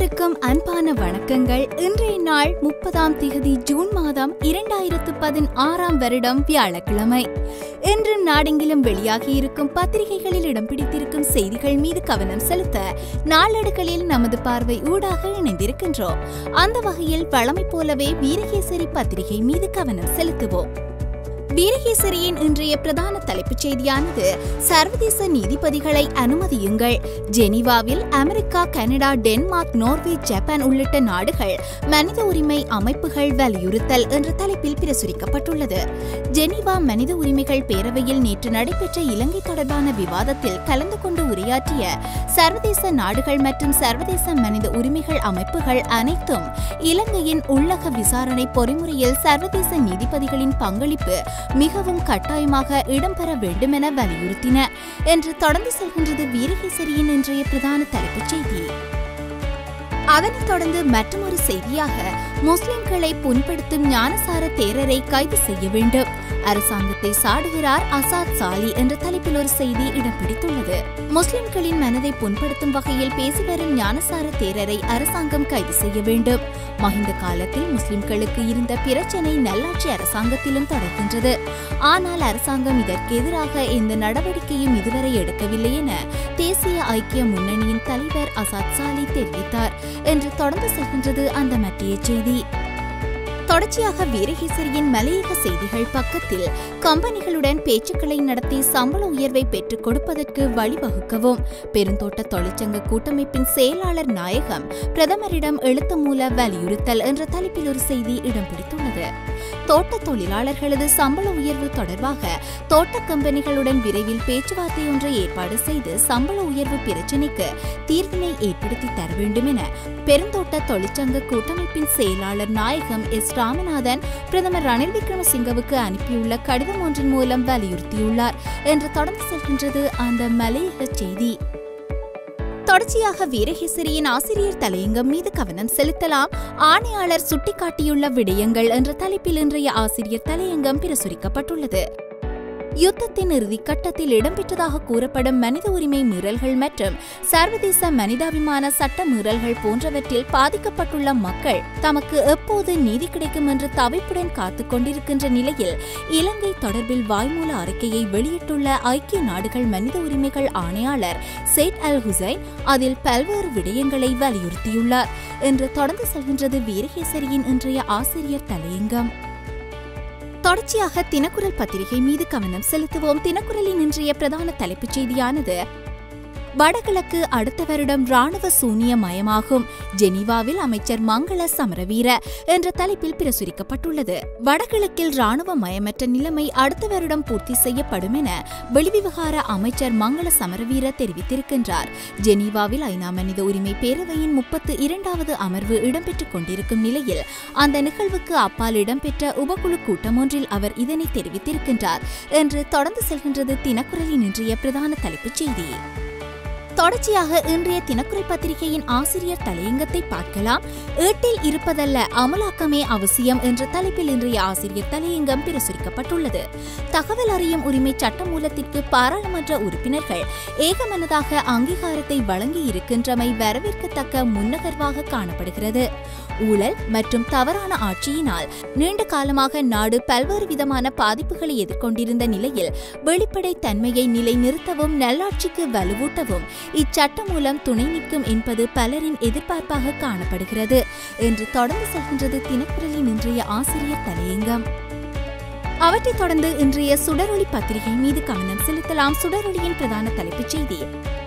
அனைவருக்கும் அன்பான வணக்கங்கள் இன்றைய நாள் முப்பதாம் திகதி ஜூன் மாதம் இரண்டாயிரத்து பதினாறாம் வருடம் வியாழக்கிழமை இன்று நாடெங்கிலும் வெளியாகியிருக்கும் பத்திரிகைகளில் இடம் பிடித்திருக்கும் செய்திகள் மீது கவனம் செலுத்த நாளேடுகளில் நமது பார்வை ஊடாக இணைந்திருக்கின்றோம் அந்த வகையில் வழமை போலவே வீரகேசரி பத்திரிகை மீது கவனம் செலுத்துவோம் வீரகேசரியின் இன்றைய பிரதான தலைப்புச் செய்தியானது சர்வதேச நீதிபதிகளை அனுமதியுங்கள் ஜெனீவாவில் America Canada Denmark Norway Japan உள்ளிட்ட நாடுகள் மனித உரிமை அமைப்புகள் வலியுறுத்தல் என்ற தலைப்பில் பிரசுரிக்கப்பட்டுள்ளது ஜெனீவா மனித உரிமைகள் பேரவையில் நேற்று நடைபெற்ற இலங்கை தொடர்பான விவாதத்தில் கலந்து கொண்டு உரையாற்றிய சர்வதேச நாடுகள் மற்றும் சர்வதேச மனித உரிமைகள் அமைப்புகள் அனைத்தும் இலங்கையின் உள்ளக விசாரணை பொறிமுறையில் சர்வதேச நீதிபதிகளின் பங்களிப்பு மிகவும் கட்டாயமாக இடம்பெற வேண்டுமென வலியுறுத்தின என்று தொடர்ந்து செல்கின்றது வீரகேசரியின் இன்றைய பிரதான தலைப்புச் செய்தி அதனைத் தொடர்ந்து மற்றொரு செய்தியாக முஸ்லிம்களை புண்படுத்தும் ஞானசார தேரரை கைது செய்ய வேண்டும் அரசாங்கத்தை சாடுகிறார் அசாத் சாலி என்ற தலைப்பில் ஒரு செய்தி இடம் பிடித்துள்ளது முஸ்லிம்களின் மனதை புண்படுத்தும் வகையில் பேசி வரும் ஞானசார தேரரை அரசாங்கம் கைது செய்ய வேண்டும் மஹிந்த காலத்தில் முஸ்லிம்களுக்கு இருந்த பிரச்சனை நல்லாட்சி அரசாங்கத்திலும் தொடர்கின்றது ஆனால் அரசாங்கம் இதற்கு எதிராக எந்த நடவடிக்கையும் இதுவரை எடுக்கவில்லை என தேசிய ஐக்கிய முன்னணியின் தலைவர் அசாத் சாலி தெரிவித்தார் என்று தொடர்ந்து செல்கின்றது அந்த மத்திய செய்தி தொடர்ச்சியாக வீரகேசரியின் மலையக செய்திகள் பக்கத்தில் கம்பெனிகளுடன் பேச்சுக்களை நடத்தி சம்பள உயர்வை பெற்றுக் கொடுப்பதற்கு வழிவகுக்கவும் பெருந்தோட்ட தொழிற்சங்க கூட்டமைப்பின் செயலாளர் நாயகம் பிரதமரிடம் எழுத்து மூல வலியுறுத்தல் என்ற தலைப்பில் ஒரு செய்தி இடம் பிடித்துள்ளது தோட்ட தொழிலாளர்களது சம்பள உயர்வு தொடர்பாக தோட்ட கம்பெனிகளுடன் விரைவில் பேச்சுவார்த்தை ஒன்றை ஏற்பாடு செய்து சம்பள உயர்வு பிரச்சினைக்கு தீர்வினை ஏற்படுத்தி தர வேண்டும் என பெருந்தோட்ட தொழிற்சங்க கூட்டமைப்பின் செயலாளர் நாயகம் எஸ் ராமநாதன் பிரதமர் ரணில் விக்ரமசிங்கவுக்கு அனுப்பியுள்ள கடிதம் ஒன்றின் மூலம் வலியுறுத்தியுள்ளார் என்று தொடர்ந்து செல்கின்றது அந்த மலையக செய்தி தொடர்ச்சியாக வீரகேசரியின் ஆசிரியர் தலையங்கம் மீது கவனம் செலுத்தலாம் ஆணையாளர் சுட்டிக்காட்டியுள்ள விடயங்கள் என்ற தலைப்பில் இன்றைய ஆசிரியர் தலையங்கம் பிரசுரிக்கப்பட்டுள்ளது யுத்தத்தின் இறுதி கட்டத்தில் இடம்பெற்றதாக கூறப்படும் மனித உரிமை மீறல்கள் மற்றும் சர்வதேச மனிதாபிமான சட்ட மீறல்கள் போன்றவற்றில் பாதிக்கப்பட்டுள்ள மக்கள் தமக்கு எப்போது நீதி கிடைக்கும் என்று தவிப்புடன் காத்துக் கொண்டிருக்கின்ற நிலையில் இலங்கை தொடர்பில் வாய்மூல அறிக்கையை வெளியிட்டுள்ள ஐக்கிய நாடுகள் மனித உரிமைகள் ஆணையாளர் செயிட் அல் ஹுசைன் அதில் பல்வேறு விடயங்களை வலியுறுத்தியுள்ளார் என்று தொடர்ந்து செல்கின்றது வீரகேசரியின் இன்றைய ஆசிரியர் தலையங்கம் தொடர்ச்சியாக தினக்குரல் பத்திரிகை மீது கவனம் செலுத்துவோம் தினக்குரலின் இன்றைய பிரதான தலைப்புச் செய்தியானது வடகிழக்கு அடுத்த வருடம் ராணுவ சூனிய மயமாகும் ஜெனீவாவில் அமைச்சர் மங்கள சமரவீர என்ற தலைப்பில் பிரசுரிக்கப்பட்டுள்ளது வடகிழக்கில் ராணுவ மயமற்ற நிலைமை அடுத்த வருடம் பூர்த்தி செய்யப்படும் என வெளிவிவகார அமைச்சர் மங்கள சமரவீர தெரிவித்திருக்கின்றார் ஜெனீவாவில் ஐநா மனித உரிமை பேரவையின் முப்பத்து இரண்டாவது அமர்வு இடம்பெற்றுக் கொண்டிருக்கும் நிலையில் அந்த நிகழ்வுக்கு அப்பால் இடம்பெற்ற உபகுழு கூட்டம் ஒன்றில் அவர் இதனை தெரிவித்திருக்கின்றார் என்று தொடர்ந்து செல்கின்றது தினக்குரலின் இன்றைய பிரதான தலைப்புச் செய்தி தொடர்ச்சியாக இன்றைய தினக்குரல் பத்திரிகையின் ஆசிரியர் தலையங்கத்தை பார்க்கலாம் ஏட்டில் இருப்பதல்ல அமலாக்கமே அவசியம் என்ற தலைப்பில் இன்றைய ஆசிரியர் தலையங்கம் பிரசுரிக்கப்பட்டுள்ளது தகவல் அறியும் உரிமை சட்டமூலத்திற்கு பாராளுமன்ற உறுப்பினர்கள் ஏகமனதாக அங்கீகாரத்தை வழங்கி இருக்கின்றமை வரவேற்கத்தக்க முன்னகர்வாக காணப்படுகிறது ஊழல் மற்றும் தவறான ஆட்சியினால் நீண்ட காலமாக நாடு பல்வேறு விதமான பாதிப்புகளை எதிர்கொண்டிருந்த நிலையில் வெளிப்படை தன்மையை நிலைநிறுத்தவும் நல்லாட்சிக்கு வலுவூட்டவும் இச்சட்டம் மூலம் துணை நிற்கும் என்பது பலரின் எதிர்பார்ப்பாக காணப்படுகிறது என்று தொடர்ந்து செல்கின்றது தினக்குரலின் இன்றைய ஆசிரியர் தலையங்கம் அவற்றைத் தொடர்ந்து இன்றைய சுடரொளி பத்திரிகை மீது கவனம் செலுத்தலாம் சுடரொளியின் பிரதான தலைப்புச் செய்தி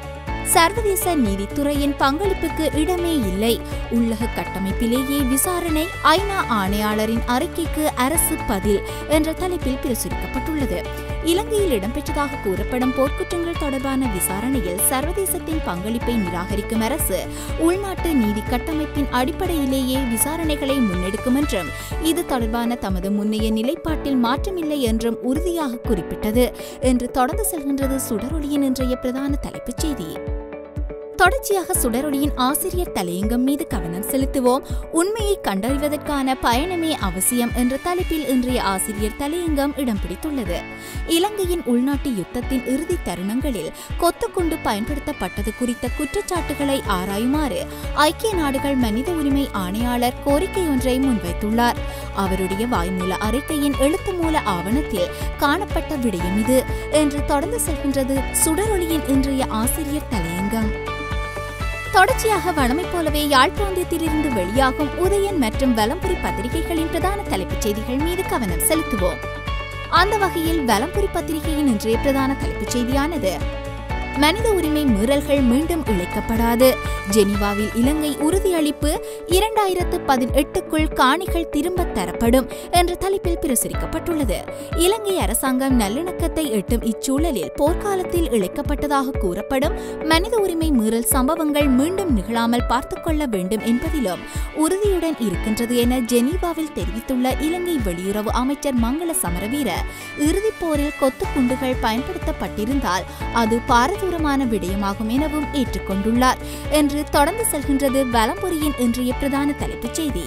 சர்வதேச நீதித்துறையின் பங்களிப்புக்கு இடமே இல்லை உள்ளக கட்டமைப்பிலேயே விசாரணை ஐநா ஆணையாளரின் அறிக்கைக்கு அரசு பதில் என்ற தலைப்பில் பிரசுரிக்கப்பட்டுள்ளது இலங்கையில் இடம்பெற்றதாக கூறப்படும் போர்க்குற்றங்கள் தொடர்பான விசாரணையில் சர்வதேசத்தின் பங்களிப்பை நிராகரிக்கும் அரசு உள்நாட்டு நீதி கட்டமைப்பின் அடிப்படையிலேயே விசாரணைகளை முன்னெடுக்கும் என்றும் இது தொடர்பான தமது முன்னைய நிலைப்பாட்டில் மாற்றமில்லை என்றும் உறுதியாக குறிப்பிட்டது என்று தொடர்ந்து செல்கின்றது சுடரொளியின் இன்றைய பிரதான தலைப்புச் செய்தி தொடர்ச்சியாக சுடரொளியின் ஆசிரியர் தலையங்கம் மீது கவனம் செலுத்துவோம் உண்மையை கண்டறிவதற்கான பயணமே அவசியம் என்ற தலைப்பில் இன்றைய ஆசிரியர் தலையங்கம் இடம் பிடித்துள்ளது இலங்கையின் உள்நாட்டு யுத்தத்தின் இறுதி தருணங்களில் கொத்துக்குண்டு பயன்படுத்தப்பட்டது குறித்த குற்றச்சாட்டுகளை ஆராயுமாறு ஐக்கிய நாடுகள் மனித உரிமை ஆணையாளர் கோரிக்கை ஒன்றை முன்வைத்துள்ளார் அவருடைய வாய்மூல அறிக்கையின் எழுத்து மூல ஆவணத்தில் காணப்பட்ட விடயம் இது என்று தொடர்ந்து செல்கின்றது சுடரொளியின் இன்றைய ஆசிரியர் தலையங்கம் தொடர்ச்சியாக வழமை போலவே யாழ் பிராந்தியத்திலிருந்து வெளியாகும் உதயன் மற்றும் வலம்புரி பத்திரிகைகளின் பிரதான தலைப்புச் செய்திகள் மீது கவனம் செலுத்துவோம் அந்த வகையில் வலம்புரி பத்திரிகையின் இன்றைய பிரதான தலைப்புச் செய்தியானது மனித உரிமை மீறல்கள் மீண்டும் இழைக்கப்படாது ஜெனீவாவில் இலங்கை உறுதியளிப்பு இரண்டாயிரத்து பதினெட்டுக்குள் காணிகள் திரும்பத் தரப்படும் என்ற தலைப்பில் பிரசுரிக்கப்பட்டுள்ளது இலங்கை அரசாங்கம் நல்லிணக்கத்தை எட்டும் இச்சூழலில் போர்க்காலத்தில் இழைக்கப்பட்டதாக கூறப்படும் மனித உரிமை மீறல் சம்பவங்கள் மீண்டும் நிகழாமல் பார்த்துக் கொள்ள வேண்டும் என்பதிலும் உறுதியுடன் இருக்கின்றது என ஜெனீவாவில் தெரிவித்துள்ள இலங்கை வெளியுறவு அமைச்சர் மங்கள சமரவீர இறுதிப் போரில் கொத்து குண்டுகள் பயன்படுத்தப்பட்டிருந்தால் அது பாரதூரமான விடயமாகும் எனவும் ஏற்றுக்கொண்டுள்ளார் என்று தொடர்ந்து செல்கின்றது வலம்புரியின் இன்றைய பிரதான தலைப்புச் செய்தி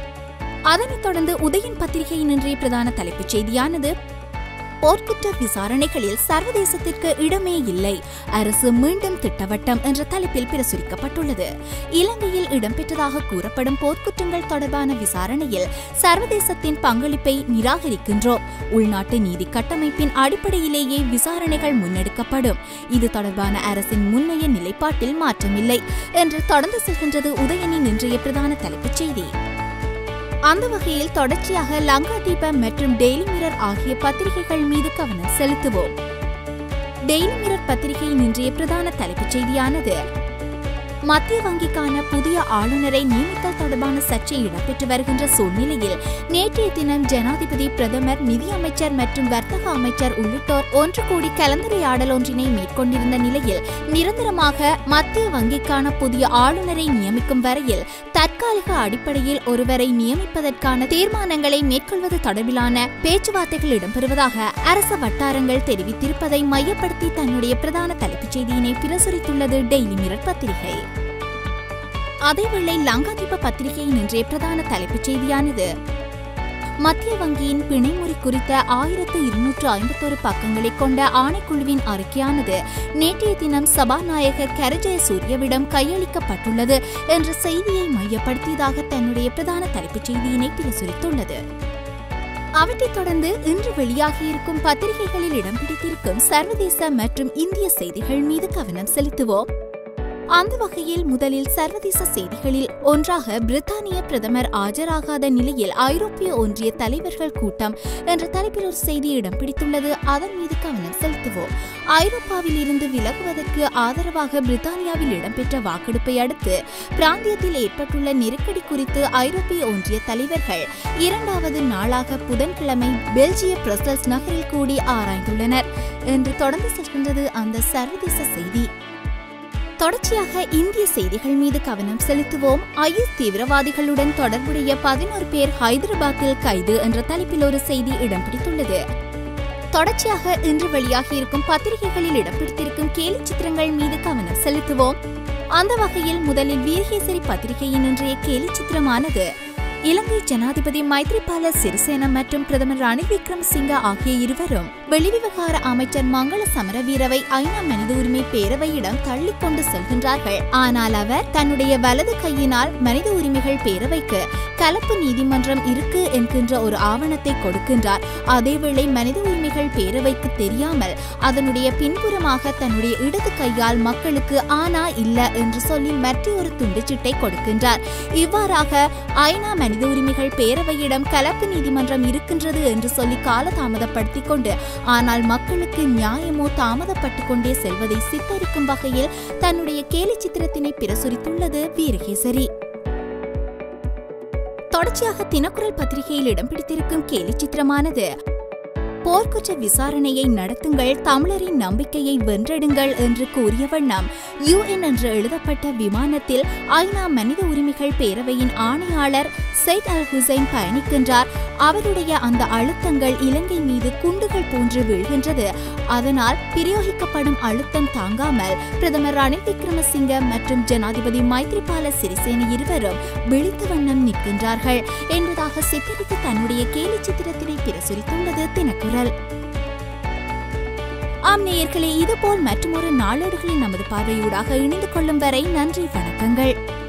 அதனைத் தொடர்ந்து உதயன் பத்திரிகையின் இன்றைய பிரதான தலைப்புச் செய்தியானது போர்க்குற்ற விசாரணைகளில் சர்வதேசத்திற்கு இடமே இல்லை அரசு மீண்டும் திட்டவட்டம் என்ற தலைப்பில் பிரசுரிக்கப்பட்டுள்ளது இலங்கையில் இடம்பெற்றதாக கூறப்படும் போர்க்குற்றங்கள் தொடர்பான விசாரணையில் சர்வதேசத்தின் பங்களிப்பை நிராகரிக்கின்றோம் உள்நாட்டு நீதி கட்டமைப்பின் அடிப்படையிலேயே விசாரணைகள் முன்னெடுக்கப்படும் இது தொடர்பான அரசின் முன்னைய நிலைப்பாட்டில் மாற்றமில்லை என்று தொடர்ந்து செல்கின்றது உதயனின் இன்றைய பிரதான தலைப்புச் செய்தி அந்த வகையில் தொடர்ச்சியாக லங்கா தீபம் மற்றும் டெய்லி மிரர் ஆகிய பத்திரிகைகள் மீது கவனம் செலுத்துவோம் டெய்லி மிரர் பத்திரிகையின் இன்றைய பிரதான தலைப்புச் செய்தியானது மத்திய வங்கிக்கான புதிய ஆளுநரை நியமித்தல் தொடர்பான சர்ச்சை இடம்பெற்று வருகின்ற சூழ்நிலையில் நேற்றைய தினம் ஜனாதிபதி பிரதமர் நிதியமைச்சர் மற்றும் வர்த்தக அமைச்சர் உள்ளிட்டோர் ஒன்று கூடி கலந்துரையாடல் ஒன்றினை மேற்கொண்டிருந்த நிலையில் நிரந்தரமாக மத்திய வங்கிக்கான புதிய ஆளுநரை நியமிக்கும் வரையில் தற்காலிக அடிப்படையில் ஒருவரை நியமிப்பதற்கான தீர்மானங்களை மேற்கொள்வது தொடர்பிலான பேச்சுவார்த்தைகள் இடம்பெறுவதாக அரச வட்டாரங்கள் தெரிவித்திருப்பதை மையப்படுத்தி தன்னுடைய பிரதான தலைப்புச் செய்தியினை பிரசுரித்துள்ளது டெய்லி மிரர் பத்திரிகை அதேவேளை லங்காதீப பத்திரிகையின் இன்றைய பிரதான தலைப்புச் செய்தியானது மத்திய வங்கியின் பிணைமுறை குறித்த ஆயிரத்து இருநூற்று ஐம்பத்தொரு பக்கங்களை கொண்ட ஆணைக்குழுவின் அறிக்கையானது நேற்றைய தினம் சபாநாயகர் கரஜய சூரியவிடம் கையளிக்கப்பட்டுள்ளது என்ற செய்தியை மையப்படுத்தியதாக தன்னுடைய பிரதான தலைப்புச் செய்தியினை பிரசுரித்துள்ளது அவற்றைத் தொடர்ந்து இன்று வெளியாகியிருக்கும் பத்திரிகைகளில் இடம் பிடித்திருக்கும் சர்வதேச மற்றும் இந்திய செய்திகள் மீது கவனம் செலுத்துவோம் அந்த வகையில் முதலில் சர்வதேச செய்திகளில் ஒன்றாக பிரித்தானிய பிரதமர் ஆஜராகாத நிலையில் ஐரோப்பிய ஒன்றிய தலைவர்கள் கூட்டம் என்ற தலைப்பில் ஒரு செய்தி இடம் பிடித்துள்ளது அதன் மீது கவனம் செலுத்துவோம் ஐரோப்பாவில் இருந்து விலகுவதற்கு ஆதரவாக பிரித்தானியாவில் இடம்பெற்ற வாக்கெடுப்பை அடுத்து பிராந்தியத்தில் ஏற்பட்டுள்ள நெருக்கடி குறித்து ஐரோப்பிய ஒன்றிய தலைவர்கள் இரண்டாவது நாளாக புதன்கிழமை பெல்ஜிய பிரசல்ஸ் நகரில் கூடி ஆராய்ந்துள்ளனர் என்று தொடர்ந்து செல்கின்றது அந்த சர்வதேச செய்தி தொடர்ச்சியாக இந்திய செய்திகள் மீது கவனம் செலுத்துவோம் ஐஎஸ் தீவிரவாதிகளுடன் தொடர்புடைய பதினோரு பேர் ஹைதராபாத்தில் கைது என்ற தலைப்பில் ஒரு செய்தி இடம் பிடித்துள்ளது தொடர்ச்சியாக இன்று வெளியாகியிருக்கும் பத்திரிகைகளில் இடம் பிடித்திருக்கும் கேலி சித்திரங்கள் மீது கவனம் செலுத்துவோம் அந்த வகையில் முதலில் வீரகேசரி பத்திரிகையின் இன்றைய கேலி சித்திரமானது இலங்கை ஜனாதிபதி மைத்ரிபால சிறிசேன மற்றும் பிரதமர் ரணில் விக்ரமசிங்க ஆகிய இருவரும் வெளிவிவகார அமைச்சர் மங்கள சமரவீரவை ஐநா மனித உரிமை பேரவையிடம் தள்ளிக் கொண்டு செல்கின்றார்கள் ஆனால் அவர் தன்னுடைய வலது கையினால் மனித உரிமைகள் பேரவைக்கு கலப்பு நீதிமன்றம் இருக்கு என்கின்ற ஒரு ஆவணத்தை கொடுக்கின்றார் அதேவேளை மனித உரிமைகள் பேரவைக்கு தெரியாமல் அதனுடைய பின்புறமாக தன்னுடைய இடது கையால் மக்களுக்கு ஆனா இல்ல என்று சொல்லி மற்றொரு துண்டுச்சீட்டை கொடுக்கின்றார் இவ்வாறாக ஐநா மனித உரிமைகள் பேரவையிடம் கலப்பு நீதிமன்றம் இருக்கின்றது என்று சொல்லி காலதாமதப்படுத்திக் கொண்டு ஆனால் மக்களுக்கு நியாயமோ தாமதப்பட்டு கொண்டே செல்வதை சித்தரிக்கும் வகையில் தன்னுடைய கேலி சித்திரத்தினை பிரசுரித்துள்ளது வீரகேசரி தொடர்ச்சியாக தினக்குரல் பத்திரிகையில் இடம் பிடித்திருக்கும் கேலி சித்திரமானது போர்க்குற்ற விசாரணையை நடத்துங்கள் தமிழரின் நம்பிக்கையை வென்றெடுங்கள் என்று கூறிய வண்ணம் யுஎன் என்று எழுதப்பட்ட விமானத்தில் ஐநா மனித உரிமைகள் பேரவையின் ஆணையாளர் சைத் அல் ஹுசைன் பயணிக்கின்றார் அவருடைய அந்த அழுத்தங்கள் இலங்கை மீது குண்டுகள் போன்று வீழ்கின்றது அதனால் பிரயோகிக்கப்படும் அழுத்தம் தாங்காமல் பிரதமர் ரணில் விக்ரமசிங்க மற்றும் ஜனாதிபதி மைத்ரிபால சிறிசேன இருவரும் விழித்த வண்ணம் நிற்கின்றார்கள் என்பதாக சித்தரித்து தன்னுடைய கேலி சித்திரத்தினை பிரசுரித்துள்ளது தினக்குரல் ஆம் நேயர்களே இதுபோல் மற்றொரு நாளேடுகளில் நமது பார்வையூடாக இணைந்து கொள்ளும் வரை நன்றி வணக்கங்கள்